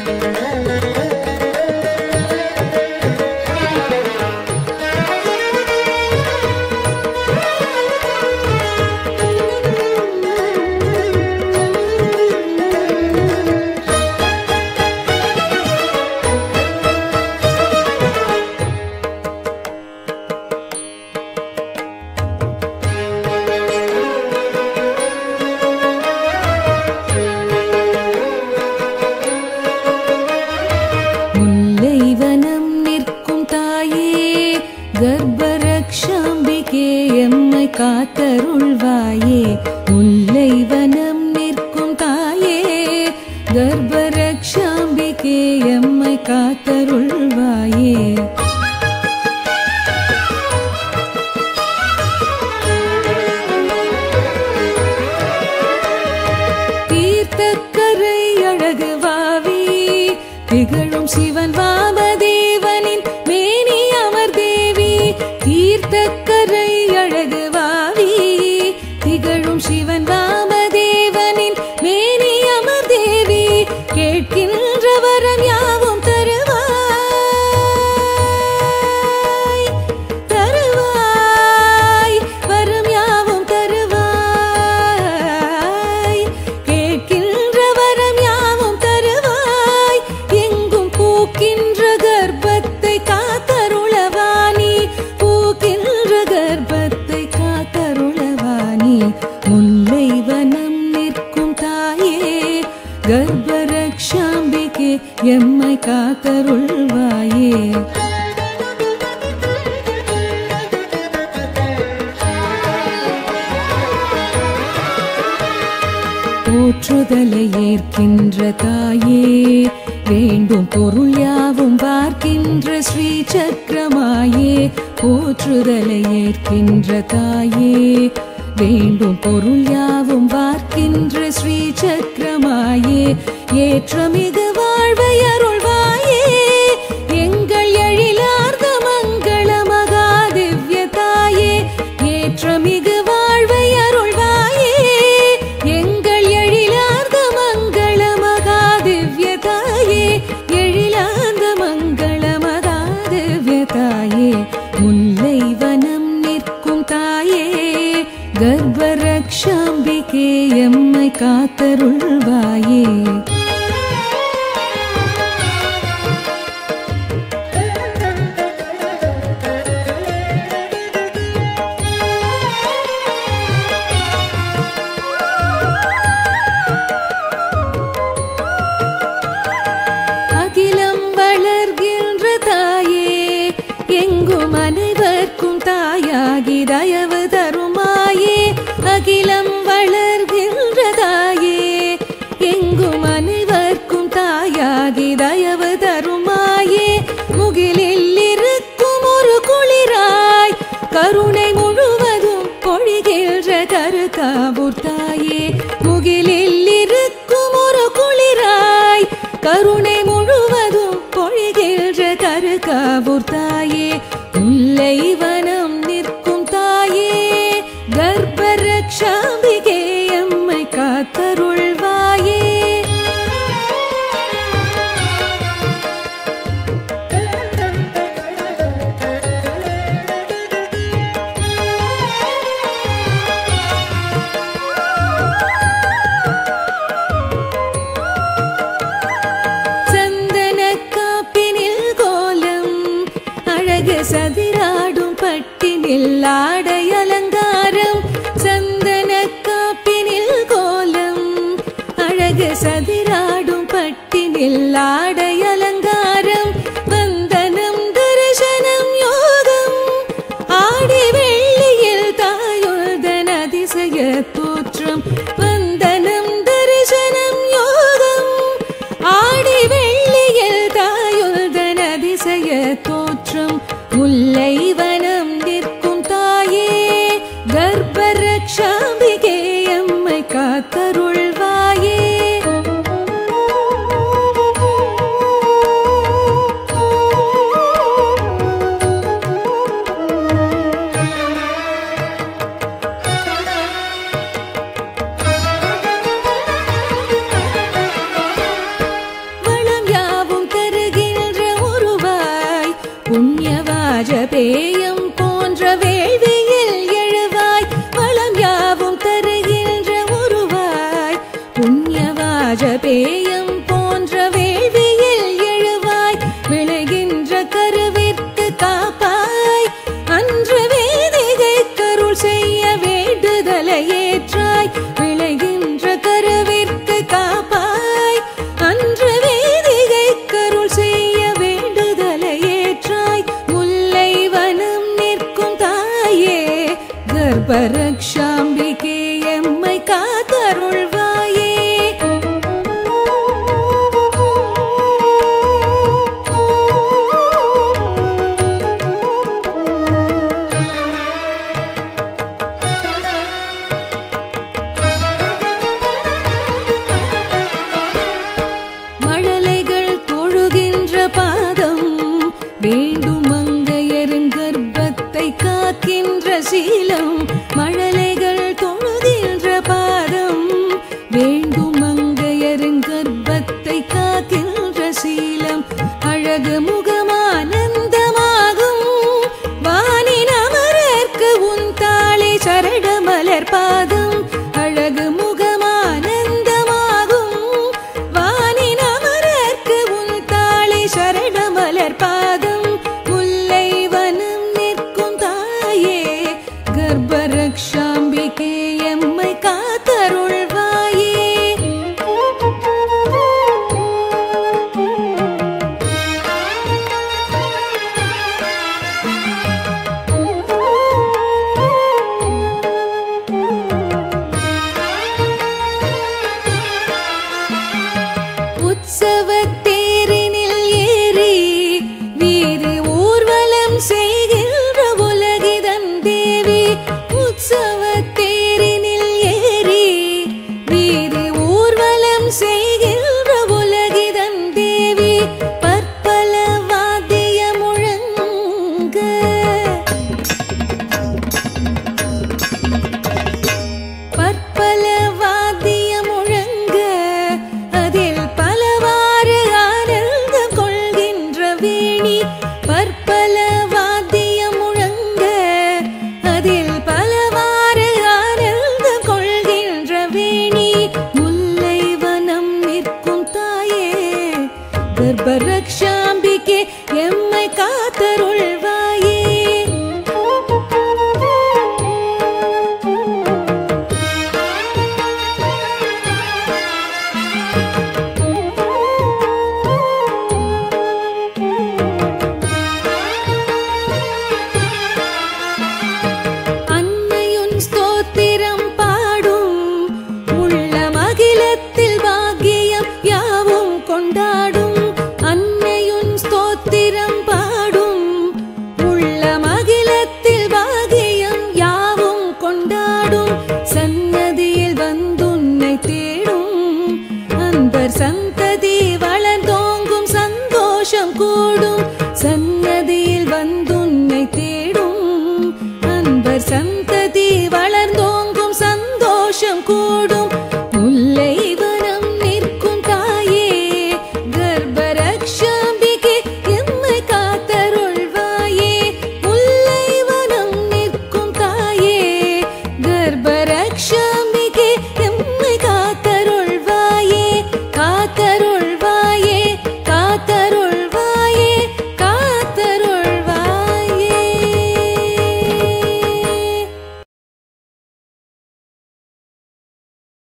முல்லைவனம் நிற்கும் தாயே கர்ப்பரக்ஷாம்பிகே எம்மை காத்தருள்வாயே முல்லைவனம் நிற்கும் தாயே கர்ப்பரக்ஷாம்பிகே எம்மை காத்தருள்வாயே தீர்த்தக்கரை அழகு வாவி திகழும் சிவன் வாமதேவனின் மேனி அமர் தேவி தீர்த்தக்கரை அழகு வாவி திகழும் சிவன் வாமதேவனின் மேனி அமர் தேவி கேட்கின்ற வரம் யாவும் தருவாய் தருவாய் வரம் யாவும் தருவாய் கேட்கின்ற வரம் யாவும் தருவாய் எங்கும் பூக்கின்ற கர்ப்பத்தை காத்தருளவாணி பூக்கின்ற கர்ப்பத்தை காத்தருளவாணி முல்லை வனம் நிற்கும் தாயே கர்ப்பரக்ஷாம்பிகே எம்மை காத்தருள்வாயே போற்றுதலை ஏற்கின்ற தாயே வேண்டும் பொருள் யாவும் பார்க்கின்ற ஸ்ரீ சக்கரமாயே போற்றுதலை ஏற்கின்ற தாயே வேண்டும் பொருள் யாவும் பார்க்கின்ற ஸ்ரீ சக்கரமாயே ஏற்றமிகு வாழ்வை அருள்வாயே எங்கள் எழிலார்ந்த மங்கள மகாதிவ்ய தாயே ஏற்றமிகு வாழ்வை அருள்வாயே எங்கள் எழிலார்ந்த மங்கள மகாதிவ்ய தாயே எழிலார்ந்த மங்கள மகாதிவ்ய தாயே முல்லை வனம் நிற்கும் தாயே கர்ப்பரக்ஷாம்பிகே எம்மை காத்தருள்வாயே அகிலம் வளர்கின்ற தாயே எங்கும் அனைவர்க்கும் தாயாகி தயவு தருமாயே அகிலம் வளர்கின்ற தாயே எங்கும் அனைவர்க்கும் தாயாகி தயவு தருமாயே முகிலில் இருக்கும் ஒரு குளிராய் கருணை முழுவதும் பொழிகின்ற கருக்காவூர் தாயே முகிலில் இருக்கும் ஒரு குளிராய் கருணை முழுவதும் பொழிகின்ற கருக்காவூர் தாயே முல்லை வனம் நிற்கும் தாயே கர்ப்பரக்ஷாம்பிகே எம்மை காத்தருள்வாயே சந்தன காப்பினில் கோலம் அழகு சதிராடும் பட்டினில் ஆடை அலங்காரம் சந்தன காப்பினில் கோலம் அழகு சதிராடும் பட்டினில் ஆடை அலங்காரம் வந்தனம் தரிசனம் யோகம் ஆடி வெள்ளியில் தாயுதன் அதிசய தோற்றம் வந்தனம் தரிசனம் யோகம் ஆடி வெள்ளியில் தாயுதன் அதிசய தோற்றம் முல்லை வனம் நிற்கும் தாயே கர்ப்பரக்ஷாம்பிகே எம்மை காத்தருள்வாயே பேயம் போன்ற வேள்வியில் எழுவாய் வளம் யாவும் தருகின்ற உருவாய் புண்ணியவாஜ பேயம் போன்ற வேள்வியில் எழுவாய் விளைகின்ற கருவிற்கு காப்பாய் அன்று வேதிகை கருள் செய்ய வேண்டுதலை ஏற்றாய் விளைகின்ற கருவிற்கு காப்பாய் அன்று வேதிகை கருள் செய்ய வேண்டுதலை ஏற்றாய் முல்லை வனம் நிற்கும் தாயே கர்ப்பரக்ஷாம்பிகே எம்மை காத்தருள்வாயே மழலைகள் தொழுகின்ற பாதம் வேண்டும் மங்கையரின் கர்ப்பத்தை காக்கின்ற சீலம் மழலைகள் தொழுகின்ற பாதம் வேண்டும் மங்கையரின் கர்ப்பத்தை காக்கின்ற சீலம் அழகு முகமானந்தமாகும் வானின் அமரர்க்கு உன் தாளை சரடமலர் பாதம் அழகு முகமானந்தமாகும் வானின் அமரர்க்கு உன் தாளை சரடமலர் பாதம் முல்லை வனம் நிற்கும் தாயே கர்ப்பரக்ஷாம்பிகே எம்மை காத்தருள்வாயே உற்சவத் தேரினில் ஏறி வீதி ஊர்வலம் செய்கின்ற உலகிதன் தேவி உற்சவத் தேரினில் ஏறி வீதி ஊர்வலம் செய்கின்ற உலகிதன் தேவி பற்பல வாத்திய முழங்க பற்பல வாத்திய முழங்க அதில் பலவாறு ஆனந்தம் கொள்கின்ற வேணி பற்பல வாத்திய முழங்க அதில் பலவாறு ஆனந்தம் கொள்கின்ற வேணி முல்லை வனம் நிற்கும் தாயே கர்ப்பரக்ஷாம்பிகே எம்மை காத்தருள்வாயே அன்னையுன் ஸ்தோத்திரம் பாடும் உள்ள மகிழத்தில் பாக்கியம் யாவும் கொண்டாடும்